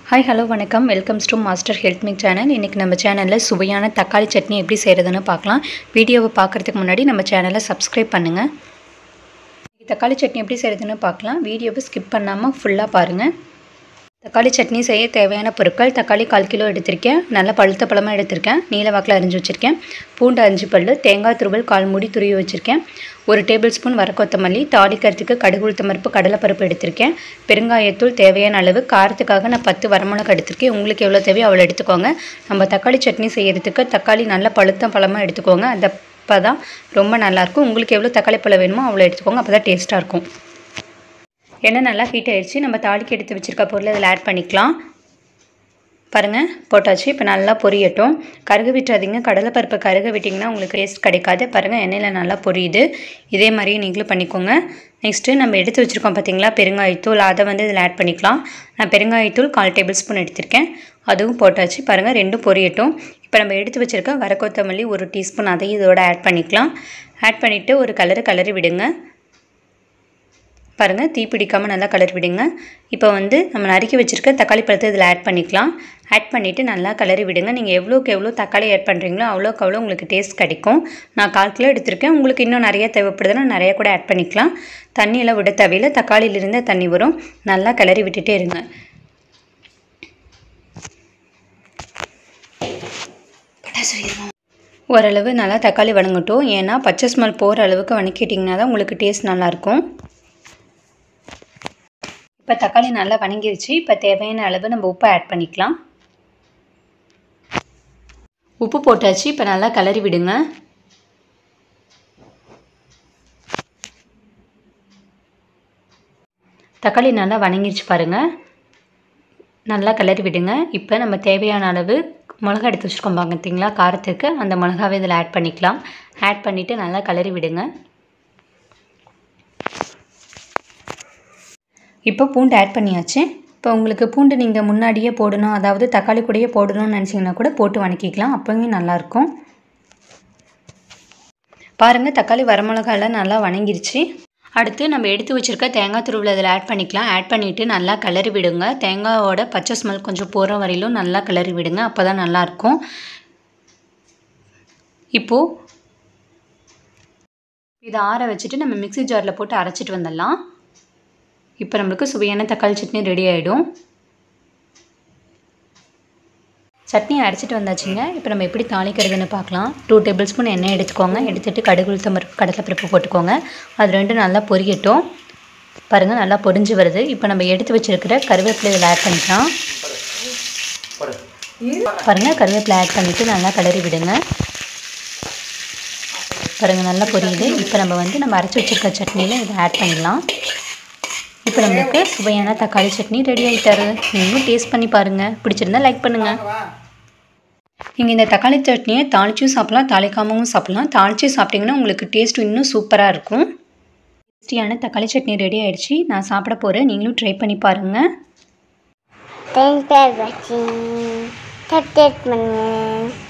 hi hello வணக்கம் welcomes to master health mix channel இன்றைக்கி நம்ம சேனலில் சுவையான தக்காளி சட்னி எப்படி செய்கிறதுன்னு பார்க்கலாம் வீடியோவை பார்க்குறதுக்கு முன்னாடி நம்ம சேனலை சப்ஸ்கிரைப் பண்ணுங்கள் தக்காளி சட்னி எப்படி செய்கிறதுன்னு பார்க்கலாம் வீடியோவை ஸ்கிப் பண்ணாமல் ஃபுல்லாக பாருங்கள் தக்காளி சட்னி செய்ய தேவையான பொருட்கள் தக்காளி கால் கிலோ எடுத்திருக்கேன் நல்ல பழுத்த பழமாக எடுத்திருக்கேன் நீல வாக்கில் அரிஞ்சு வச்சுருக்கேன் பூண்டு அஞ்சு பல் தேங்காய் துருவல் கால் மூடி துருவி வச்சுருக்கேன் ஒரு டேபிள் ஸ்பூன் வரக்கொத்தமல்லி தாளிக்கிறதுக்கு கடுகு உளுத்தம்பருப்பு கடலைப்பருப்பு எடுத்திருக்கேன் பெருங்காயத்தூள் தேவையான அளவு காரத்துக்காக நான் பத்து வரமிளகா எடுத்திருக்கேன் உங்களுக்கு எவ்வளோ தேவையோ அவ்வளோ எடுத்துக்கோங்க நம்ம தக்காளி சட்னி செய்கிறதுக்கு தக்காளி நல்ல பழுத்த பழமாக எடுத்துக்கோங்க அந்த அப்போ தான் ரொம்ப நல்லாயிருக்கும் உங்களுக்கு எவ்வளோ தக்காளி பழம் வேணுமோ அவ்வளோ எடுத்துக்கோங்க அப்போ தான் டேஸ்ட்டாக இருக்கும் எண்ணெய் நல்லா ஹீட் ஆயிடுச்சு நம்ம தாளிக்கு எடுத்து வச்சுருக்க பொருளை இதில் ஆட் பண்ணிக்கலாம் பாருங்கள் போட்டாச்சு இப்போ நல்லா பொரியட்டும் கருக விட்டுறாதீங்க கடலைப்பருப்பை கருக விட்டிங்கன்னா உங்களுக்கு டேஸ்ட் கிடைக்காது பாருங்கள் எண்ணெயில் நல்லா பொரியுது இதே மாதிரி நீங்களும் பண்ணிக்கோங்க நெக்ஸ்ட்டு நம்ம எடுத்து வச்சுருக்கோம் பார்த்தீங்களா பெருங்காயத்தூள் அதை வந்து இதில் ஆட் பண்ணிக்கலாம் நான் பெருங்காயத்தூள் கால் டேபிள் ஸ்பூன் எடுத்திருக்கேன் அதுவும் போட்டாச்சு பாருங்கள் ரெண்டும் பொரியட்டும் இப்போ நம்ம எடுத்து வச்சுருக்க வர கொத்தமல்லி ஒரு டீஸ்பூன் அதையும் இதோட ஆட் பண்ணிக்கலாம் ஆட் பண்ணிவிட்டு ஒரு கலரு கலரி விடுங்க பாருங்கள் தீ பிடிக்காமல் நல்லா கலர் விடுங்க இப்போ வந்து நம்ம நறுக்கி வச்சுருக்க தக்காளி பழத்தை இதில் ஆட் பண்ணிக்கலாம் ஆட் பண்ணிவிட்டு நல்லா கலரி விடுங்க நீங்கள் எவ்வளோக்கு எவ்வளோ தக்காளி ஆட் பண்ணுறீங்களோ அவ்வளோக்கு அவ்வளோ உங்களுக்கு டேஸ்ட் கிடைக்கும் நான் கால் கிலோ எடுத்திருக்கேன் உங்களுக்கு இன்னும் நிறைய தேவைப்படுதுன்னா நிறையா கூட ஆட் பண்ணிக்கலாம் தண்ணியெல்லாம் விட தேவையில்லை தக்காளியிலிருந்து தண்ணி வரும் நல்லா கிளறி விட்டுட்டே இருங்க ஓரளவு நல்லா தக்காளி வணங்கட்டும் ஏன்னா பச்சை ஸ்மெல் போகிற அளவுக்கு வணக்கிட்டிங்கன்னா தான் உங்களுக்கு டேஸ்ட் நல்லாயிருக்கும் இப்போ தக்காளி நல்லா வணங்கிருச்சு இப்போ தேவையான அளவு நம்ம உப்பை ஆட் பண்ணிக்கலாம் உப்பு போட்டாச்சு இப்போ நல்லா கிளறி விடுங்க தக்காளி நல்லா வணங்கிருச்சு பாருங்கள் நல்லா கிளறி விடுங்க இப்போ நம்ம தேவையான அளவு மிளகா எடுத்து வச்சுருக்கோம் பார்த்தீங்களா காரத்துக்கு அந்த மிளகாவை இதில் ஆட் பண்ணிக்கலாம் ஆட் பண்ணிவிட்டு நல்லா கிளறி விடுங்க இப்போ பூண்டு ஆட் பண்ணியாச்சு இப்போ உங்களுக்கு பூண்டு நீங்கள் முன்னாடியே போடணும் அதாவது தக்காளி கூடயே போடணும்னு நினச்சிங்கன்னா கூட போட்டு வணக்கிக்கலாம் அப்போவும் நல்லாயிருக்கும் பாருங்கள் தக்காளி வரமிளகாலாம் நல்லா வணங்கிருச்சு அடுத்து நம்ம எடுத்து வச்சுருக்க தேங்காய் துருவில் இதில் ஆட் பண்ணிக்கலாம் ஆட் பண்ணிவிட்டு நல்லா கிளறி விடுங்க தேங்காயோட பச்சை ஸ்மெல் கொஞ்சம் போகிற வரையிலும் நல்லா கிளறி விடுங்க அப்போ தான் நல்லாயிருக்கும் இப்போது இதை ஆற வச்சுட்டு நம்ம மிக்சி ஜாரில் போட்டு அரைச்சிட்டு வந்துடலாம் இப்போ நம்மளுக்கு சுவையான தக்காளி சட்னி ரெடி ஆகிடும் சட்னி அரைச்சிட்டு வந்தாச்சுங்க இப்போ நம்ம எப்படி தாளிக்கிறதுன்னு பார்க்கலாம் டூ டேபிள் ஸ்பூன் எண்ணெய் எடுத்துக்கோங்க எடுத்துகிட்டு கடுகு உளுத்தம் பருப்பு கடலைப்பருப்பு போட்டுக்கோங்க அது ரெண்டும் நல்லா பொரியட்டும் பாருங்கள் நல்லா பொரிஞ்சு வருது இப்போ நம்ம எடுத்து வச்சுருக்கிற கருவேப்பிலை இதில் ஆட் பண்ணிக்கலாம் பாருங்கள் கருவேப்பிலை ஆட் பண்ணிவிட்டு நல்லா கிளறி விடுங்க பாருங்கள் நல்லா பொரியுது இப்போ நம்ம வந்து நம்ம அரைச்சி வச்சுருக்க சட்னியில் இதை ஆட் பண்ணிடலாம் இப்போ நம்மளுக்கு சுவையான தக்காளி சட்னி ரெடி ஆகிட்டாரு நீங்களும் டேஸ்ட் பண்ணி பாருங்கள் பிடிச்சிருந்தா லைக் பண்ணுங்கள் நீங்கள் இந்த தக்காளி சட்னியை தாளிச்சும் சாப்பிட்லாம் தாளிக்காமவும் சாப்பிட்லாம் தாளித்து சாப்பிட்டிங்கன்னா உங்களுக்கு டேஸ்ட் இன்னும் சூப்பராக இருக்கும் டேஸ்டியான தக்காளி சட்னி ரெடி ஆகிடுச்சு நான் சாப்பிட போகிறேன் நீங்களும் ட்ரை பண்ணி பாருங்கள் தேங்க்ஸ் ஃபார் வாட்சிங் சப்ஸ்கிரைப் பண்ணுங்கள்